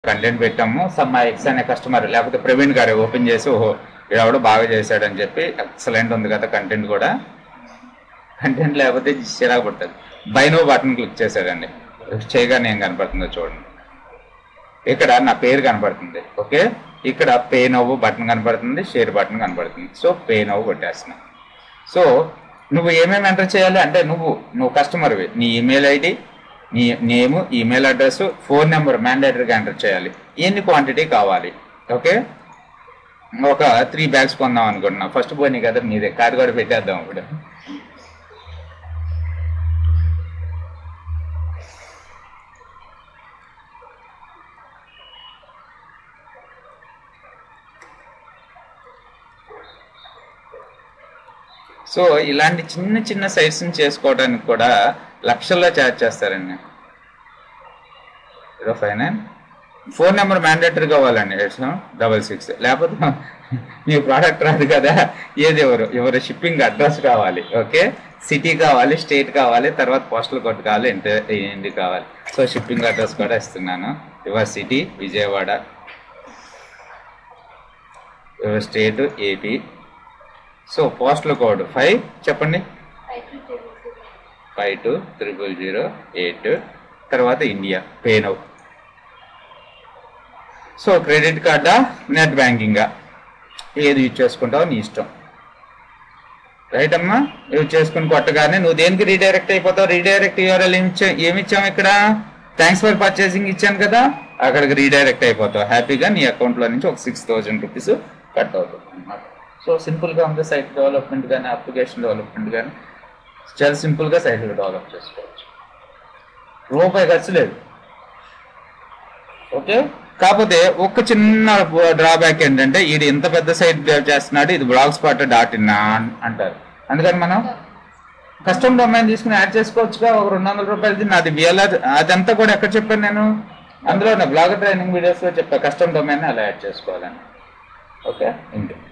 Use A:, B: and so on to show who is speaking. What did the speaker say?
A: content పెట్టాము some X అనే customer లేకపోతే ప్రవీణ్ గారు ఓపెన్ చేసి ఓహో వీడెవడో బాగా చేశాడని చెప్పి ఎక్సలెంట్ ఉంది కదా కంటెంట్ కూడా కంటెంట్ లేకపోతే చిరాకు పడుతుంది బైనో బటన్ క్లిక్ చేశాడండి చేయగానే ఏం కనపడుతుందో చూడండి ఇక్కడ నా పేరు కనపడుతుంది ఓకే ఇక్కడ పే నవ్వు బటన్ కనపడుతుంది షేర్ బటన్ కనపడుతుంది సో పే నవ్వు కొట్టేస్తున్నా సో నువ్వు ఏమేమి ఎంటర్ చేయాలి అంటే నువ్వు నువ్వు కస్టమర్వి నీ ఈమెయిల్ ఐడి నీ name email address phone number మ్యాండేటరీగా ఎంటర్ చేయాలి ఎన్ని క్వాంటిటీ కావాలి ఓకే ఒక త్రీ బ్యాగ్స్ కొందాం అనుకుంటున్నా ఫస్ట్ పోయినాయి కదా మీదే కాదు కూడా పెట్టేద్దాం ఇప్పుడు సో ఇలాంటి చిన్న చిన్న సైట్స్ని చేసుకోవడానికి కూడా లక్షల్లో ఛార్జ్ చేస్తారండి zero five nine phone number mandatory కావాలండి ఎయిట్ డబల్ సిక్స్ లేకపోతే మీ ప్రోడక్ట్ రాదు కదా ఏది ఎవరు ఎవరు షిప్పింగ్ అడ్రస్ కావాలి ఓకే సిటీ కావాలి స్టేట్ కావాలి తర్వాత పోస్టల్ కోడ్ కావాలి ఇంటి ఏంటి కావాలి సో షిప్పింగ్ అడ్రస్ కూడా ఇస్తున్నాను your city Vijayawada your state AP so postal code five చెప్పండి five two triple zero eight తర్వాత ఇండియా పేనవ్ సో క్రెడిట్ కార్డా నెట్ బ్యాంకింగా ఏది యూజ్ చేసుకుంటావో నీ ఇష్టం రైట్ అమ్మా యూజ్ చేసుకుని కొట్టగానే నువ్వు దేనికి రీడైరెక్ట్ అయిపోతావు రీడైరెక్ట్ యూఆర్ఎల్ ఏమి ఇచ్చా ఏమి ఇచ్చాము ఇక్కడ థ్యాంక్స్ ఫర్ పర్చేసింగ్ ఇచ్చాను కదా అక్కడికి రీడైరెక్ట్ అయిపోతావు హ్యాపీగా నీ అకౌంట్లో నుంచి ఒక సిక్స్ థౌజండ్ రూపీస్ కట్ అవుతుంది అనమాట సో సింపుల్గా ఉంది సైట్ డెవలప్మెంట్ కానీ అప్లికేషన్ డెవలప్మెంట్ కానీ చాలా సింపుల్గా సైట్ డెవలప్ చేసుకోవచ్చు రూపాయి ఖర్చు లేదు ఓకే కాకపోతే ఒక్క చిన్న డ్రాబ్యాక్ ఏంటంటే ఇది ఇంత పెద్ద సైట్ చేస్తున్నాడు ఇది బ్లాగ్ స్పాట్ డాట్ ఇన్ అంటారు అందుకని మనం కస్టమ్ డొమైన్ తీసుకుని యాడ్ చేసుకోవచ్చుగా ఒక రెండు వందల రూపాయలది నాది విఎల్ఆర్ అదంతా కూడా ఎక్కడ చెప్పాను నేను అందులో నా బ్లాగ్ ట్రైనింగ్ వీడియోస్లో చెప్పా కస్టమ్ డొమైన్ అలా యాడ్ చేసుకోవాలని ఓకే ఇంతే